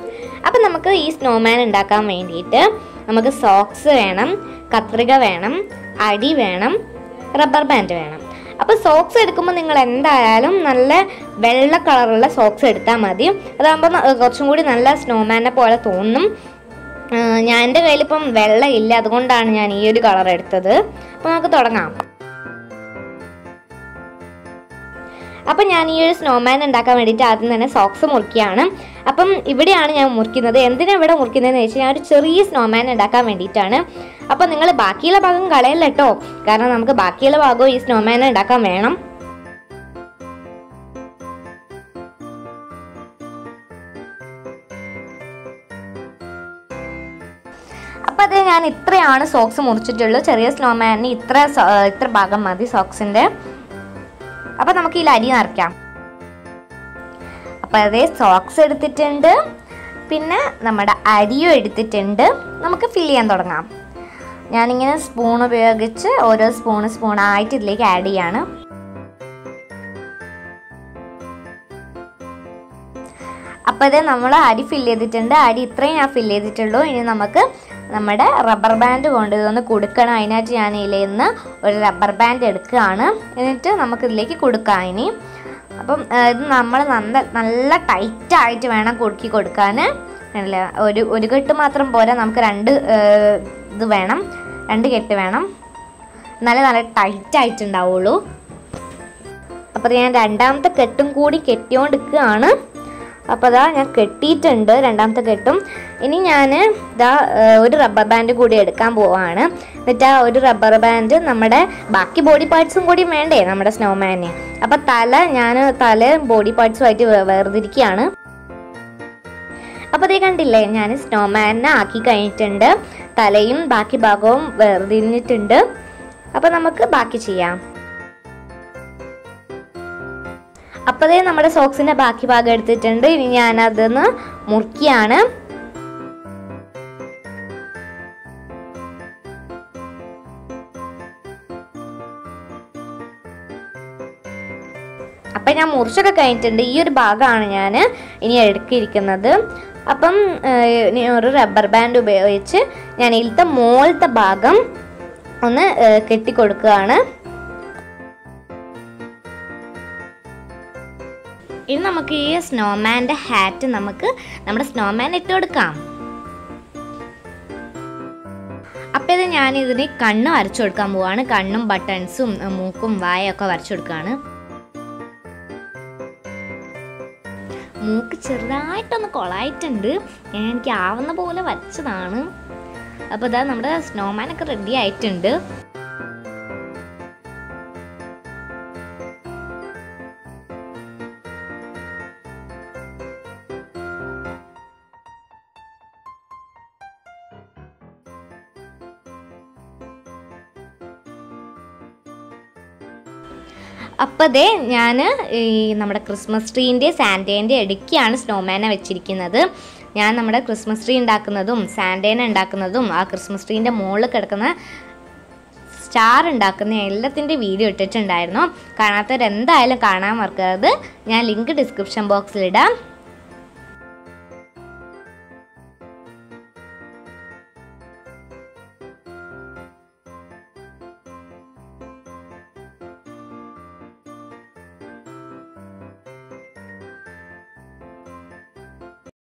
അപ്പം നമുക്ക് ഈ സ്നോമാൻ ഉണ്ടാക്കാൻ വേണ്ടിയിട്ട് നമുക്ക് സോക്സ് വേണം കത്രിക വേണം അടി വേണം റബ്ബർ ബാൻഡ് വേണം അപ്പോൾ സോക്സ് എടുക്കുമ്പോൾ നിങ്ങൾ എന്തായാലും നല്ല വെള്ള കളറുള്ള സോക്സ് എടുത്താൽ മതി അതാകുമ്പോൾ ന- കുറച്ചും കൂടി നല്ല സ്നോമാനെ പോലെ തോന്നും ആ, ഞാൻ എൻ്റെ കയ്യിലിപ്പം വെള്ള ഇല്ല അതുകൊണ്ടാണ് ഞാൻ ഈ ഒരു കളർ എടുത്തത് അപ്പോൾ നമുക്ക് തുടങ്ങാം അപ്പം ഞാൻ ഈ ഒരു സ്നോമാൻ ഉണ്ടാക്കാൻ വേണ്ടിയിട്ട് ആദ്യം തന്നെ സോക്സ് മുറിക്കുകയാണ് അപ്പം ഇവിടെയാണ് ഞാൻ മുറിക്കുന്നത് എന്തിനാണ് ഇവിടെ മുറിക്കുന്നതെന്ന് വെച്ചാൽ ഞാൻ ഒരു ചെറിയ സ്നോമാൻ ഉണ്ടാക്കാൻ വേണ്ടിയിട്ടാണ് അപ്പം നിങ്ങൾ ബാക്കിയുള്ള ഭാഗം കളയല്ല കേട്ടോ കാരണം നമുക്ക് ബാക്കിയുള്ള ഭാഗവും ഈ സ്നോമാൻ ഉണ്ടാക്കാൻ വേണം അപ്പം അത് ഞാൻ ഇത്രയാണ് സോക്സ് മുറിച്ചിട്ടുള്ളൂ ചെറിയ സ്നോമാനിന് ഇത്ര സോ- ഇത്ര ഭാഗം മതി സോക്സിൻ്റെ അപ്പം നമുക്ക് ഈ അരി നിറയ്ക്കാം അപ്പം അതേ സോക്സ് എടുത്തിട്ടുണ്ട് പിന്നെ നമ്മുടെ അരിയും എടുത്തിട്ടുണ്ട് നമുക്ക് ഫില്ല് ചെയ്യാൻ തുടങ്ങാം ഞാനിങ്ങനെ സ്പൂൺ ഉപയോഗിച്ച് ഓരോ സ്പൂൺ സ്പൂണായിട്ട് ഇതിലേക്ക് ആഡ് ചെയ്യാണ് അപ്പോൾ ഇത് നമ്മൾ അരി ഫില്ല് ചെയ്തിട്ടുണ്ട് അരി ഇത്രയും ഞാൻ ഫില്ല് ചെയ്തിട്ടുള്ളൂ ഇനി നമുക്ക് നമ്മുടെ റബ്ബർ ബാൻഡ് കൊണ്ട് ഇതൊന്ന് കൊടുക്കണം അതിനായിട്ട് ഞാൻ ഇതിൽ നിന്ന് ഒരു റബ്ബർ ബാൻഡ് എടുക്കുകയാണ് എന്നിട്ട് നമുക്ക് ഇതിലേക്ക് കൊടുക്കാം ഇനി അപ്പം ആ, ഇത് നമ്മൾ നല്ല നല്ല ടൈറ്റായിട്ട് വേണം കുടുക്കി കൊടുക്കാൻ അല്ലേ ഒരു ഒരു കെട്ട് മാത്രം പോരാ നമുക്ക് രണ്ട് ആ, ഇത് വേണം രണ്ട് കെട്ട് വേണം എന്നാലേ നല്ല ടൈറ്റായിട്ടുണ്ടാവുള്ളൂ അപ്പോൾ ഞാൻ രണ്ടാമത്തെ കെട്ടും കൂടി കെട്ടിയോണ്ടിരിക്കുകയാണ് അപ്പോൾ അതാ ഞാൻ കെട്ടിയിട്ടുണ്ട് രണ്ടാമത്തെ കെട്ടും ഇനി ഞാൻ ഇതാ ഏഹ്, ഒരു റബ്ബർ ബാൻഡ് കൂടി എടുക്കാൻ പോവാണ് എന്നിട്ട് ആ ഒരു റബ്ബർ ബാൻഡ് നമ്മുടെ ബാക്കി ബോഡി പാർട്സും കൂടി വേണ്ടേ നമ്മുടെ സ്നോമാന് അപ്പോൾ തല ഞാൻ തല ബോഡി പാർട്സുമായിട്ട് വേ- വേർതിരിക്കുകയാണ് അപ്പോൾ അതേ കണ്ടില്ലേ ഞാൻ സ്നോമാനെ ആക്കി കഴിഞ്ഞിട്ടുണ്ട് തലയും ബാക്കി ഭാഗവും വേർതിരിഞ്ഞിട്ടുണ്ട് അപ്പോൾ നമുക്ക് ബാക്കി ചെയ്യാം അപ്പോഴേ നമ്മുടെ സോക്സിന്റെ ബാക്കി ഭാഗം എടുത്തിട്ടുണ്ട് ഇനി ഞാൻ അതൊന്ന് മുറിക്കുകയാണ് അപ്പം ഞാൻ മുറിച്ചൊക്കെ കഴിഞ്ഞിട്ടുണ്ട് ഈ ഒരു ഭാഗമാണ് ഞാൻ ഇനി എടുക്കിയിരിക്കുന്നത് അപ്പം ഏഹ്, ഇനി ഒരു റബ്ബർ ബാൻഡ് ഉപയോഗിച്ച് ഞാൻ ഇതിലത്തെ മോളത്തെ ഭാഗം ഒന്ന് ഏഹ്, കെട്ടിക്കൊടുക്കുകയാണ് ഇനി നമുക്ക് ഈ സ്നോമാൻ്റെ ഹാറ്റ് നമുക്ക് നമ്മുടെ സ്നോമാൻ ഇട്ട് കൊടുക്കാം അപ്പം ഇത് ഞാൻ ഇതിന് കണ്ണ് വരച്ചു കൊടുക്കാൻ പോവാണ് കണ്ണും ബട്ടൺസും ഏഹ്, മൂക്കും വായൊക്കെ വരച്ചു കൊടുക്കുകയാണ് മൂക്ക് ചെറുതായിട്ടൊന്ന് കൊളായിട്ടുണ്ട് ഞാൻ എനിക്ക് ആവുന്ന പോലെ വരച്ചതാണ് അപ്പോൾ ഇതാ നമ്മുടെ സ്നോമാനൊക്കെ റെഡി ആയിട്ടുണ്ട് അപ്പോൾ ദേ ഞാൻ ഈ നമ്മുടെ ക്രിസ്മസ് ട്രീൻ്റെ സാൻറ്റേൻ്റെ ഇടയ്ക്കാണ് സ്നോമാനെ വെച്ചിരിക്കുന്നത് ഞാൻ നമ്മുടെ ക്രിസ്മസ് ട്രീ ഉണ്ടാക്കുന്നതും സാൻറ്റേനെ ഉണ്ടാക്കുന്നതും ആ ക്രിസ്മസ് ട്രീൻ്റെ മുകളിൽ കിടക്കുന്ന സ്റ്റാർ ഉണ്ടാക്കുന്ന എല്ലാത്തിൻ്റെ വീഡിയോ ഇട്ടിട്ടുണ്ടായിരുന്നു കാണാത്തവരെന്തായാലും കാണാൻ മറക്കരുത് ഞാൻ ലിങ്ക് ഡിസ്ക്രിപ്ഷൻ ബോക്സിലിടാം